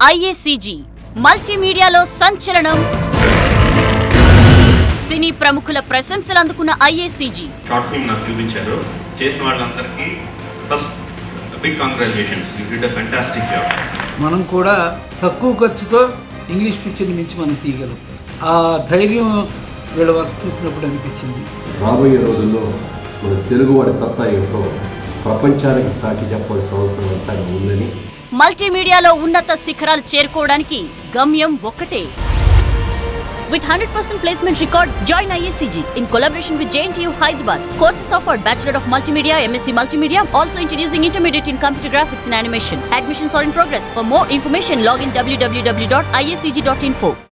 ఐఏసీజీ మల్టీమీడియాలో సంచలనం సినీ ప్రముఖుల ప్రశంసలు అందుకున్న ఐఏసీజీ షార్ట్ ఫిల్మ్ నాకు చూపించారు చేసిన వాళ్ళందరికీ first big congratulations you did a fantastic job మనం కూడా తక్కువ ఖర్చుతో ఇంగ్లీష్ పిక్చర్ని మించి మనం తీయగలం ఆ ధైర్యం వీళ్ళ వర్క్ చూసినప్పుడు అనిపించింది రాబోయే రోజుల్లో మన తెలుగువాడి సత్తా ఏమిటో ప్రపంచానికి చాటి చెప్పాల్సిన అవసరం ఎంతైనా ఉందని మల్టీమీడియాలో ఉన్నత శిఖరాలు చేరుకోవడానికి గమ్యం ఒక్కటే With 100% placement record, join ISCG in collaboration with JNTU Hyderabad. Courses offered Bachelor of Multimedia, MSc Multimedia, also introducing intermediate in computer graphics and animation. Admissions are in progress. For more information, log in www.iscg.info.